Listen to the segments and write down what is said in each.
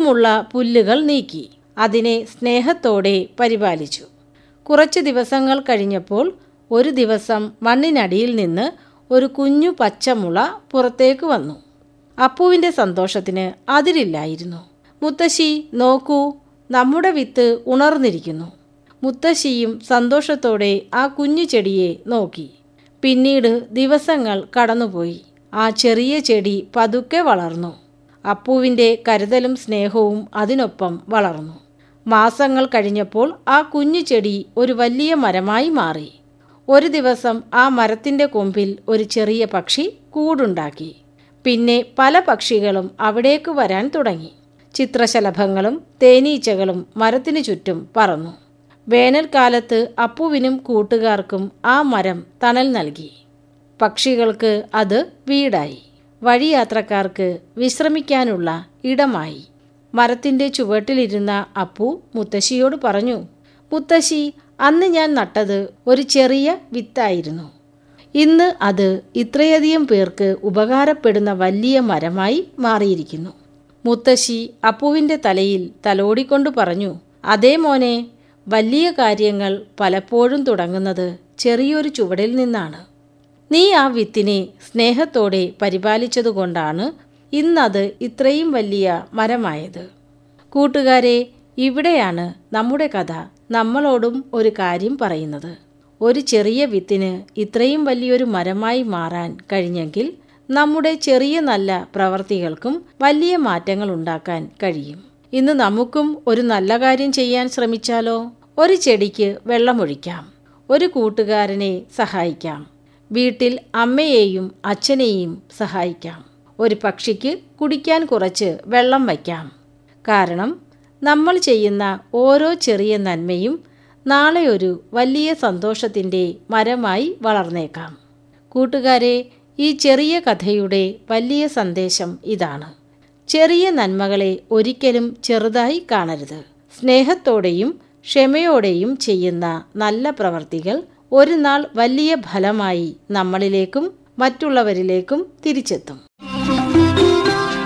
വലിപ്പമുള്ള പുല്ലുകൾ നീക്കി അതിനെ സ്നേഹത്തോടെ പരിപാലിച്ചു കുറച്ച് ദിവസങ്ങൾ കഴിഞ്ഞപ്പോൾ ഒരു ദിവസം മണ്ണിനടിയിൽ നിന്ന് ഒരു കുഞ്ഞു പച്ചമുള പുറത്തേക്ക് വന്നു അപ്പുവിൻ്റെ സന്തോഷത്തിന് അതിരില്ലായിരുന്നു മുത്തശ്ശി നോക്കൂ നമ്മുടെ വിത്ത് ഉണർന്നിരിക്കുന്നു മുത്തശ്ശിയും സന്തോഷത്തോടെ ആ കുഞ്ഞു ചെടിയെ നോക്കി പിന്നീട് ദിവസങ്ങൾ കടന്നുപോയി ആ ചെറിയ ചെടി പതുക്കെ വളർന്നു അപ്പുവിൻ്റെ കരുതലും സ്നേഹവും അതിനൊപ്പം വളർന്നു മാസങ്ങൾ കഴിഞ്ഞപ്പോൾ ആ കുഞ്ഞു ചെടി ഒരു വലിയ മരമായി മാറി ഒരു ദിവസം ആ മരത്തിൻ്റെ കൊമ്പിൽ ഒരു ചെറിയ പക്ഷി കൂടുണ്ടാക്കി പിന്നെ പല പക്ഷികളും അവിടേക്ക് വരാൻ തുടങ്ങി ചിത്രശലഭങ്ങളും തേനീച്ചകളും മരത്തിനു ചുറ്റും പറന്നു വേനൽക്കാലത്ത് അപ്പുവിനും കൂട്ടുകാർക്കും ആ മരം തണൽ നൽകി പക്ഷികൾക്ക് അത് വീടായി വഴിയാത്രക്കാർക്ക് വിശ്രമിക്കാനുള്ള ഇടമായി മരത്തിൻ്റെ ചുവട്ടിലിരുന്ന അപ്പു മുത്തശ്ശിയോട് പറഞ്ഞു മുത്തശ്ശി അന്ന് ഞാൻ നട്ടത് ഒരു ചെറിയ വിത്തായിരുന്നു ഇന്ന് അത് ഇത്രയധികം പേർക്ക് ഉപകാരപ്പെടുന്ന വലിയ മരമായി മാറിയിരിക്കുന്നു മുത്തശ്ശി അപ്പുവിൻ്റെ തലയിൽ തലോടിക്കൊണ്ട് പറഞ്ഞു അതേ മോനെ വലിയ കാര്യങ്ങൾ പലപ്പോഴും തുടങ്ങുന്നത് ചെറിയൊരു ചുവടിൽ നിന്നാണ് നീ ആ വിത്തിനെ സ്നേഹത്തോടെ പരിപാലിച്ചതുകൊണ്ടാണ് ഇന്നത് ഇത്രയും വലിയ മരമായത് കൂട്ടുകാരെ ഇവിടെയാണ് നമ്മുടെ കഥ നമ്മളോടും ഒരു കാര്യം പറയുന്നത് ഒരു ചെറിയ വിത്തിന് ഇത്രയും വലിയൊരു മരമായി മാറാൻ കഴിഞ്ഞെങ്കിൽ നമ്മുടെ ചെറിയ നല്ല പ്രവർത്തികൾക്കും വലിയ മാറ്റങ്ങൾ ഉണ്ടാക്കാൻ കഴിയും ഇന്ന് നമുക്കും ഒരു നല്ല കാര്യം ചെയ്യാൻ ശ്രമിച്ചാലോ ഒരു ചെടിക്ക് വെള്ളമൊഴിക്കാം ഒരു കൂട്ടുകാരനെ സഹായിക്കാം വീട്ടിൽ അമ്മയെയും അച്ഛനെയും സഹായിക്കാം ഒരു പക്ഷിക്ക് കുടിക്കാൻ കുറച്ച് വെള്ളം വയ്ക്കാം കാരണം നമ്മൾ ചെയ്യുന്ന ഓരോ ചെറിയ നന്മയും നാളെ ഒരു വലിയ സന്തോഷത്തിൻ്റെ മരമായി വളർന്നേക്കാം കൂട്ടുകാരെ ഈ ചെറിയ കഥയുടെ വലിയ സന്ദേശം ഇതാണ് ചെറിയ നന്മകളെ ഒരിക്കലും ചെറുതായി കാണരുത് സ്നേഹത്തോടെയും ക്ഷമയോടെയും ചെയ്യുന്ന നല്ല പ്രവർത്തികൾ ഒരു നാൾ വലിയ ഫലമായി നമ്മളിലേക്കും മറ്റുള്ളവരിലേക്കും തിരിച്ചെത്തും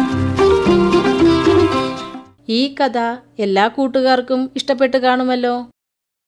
ഈ കഥ എല്ലാ കൂട്ടുകാർക്കും ഇഷ്ടപ്പെട്ട് കാണുമല്ലോ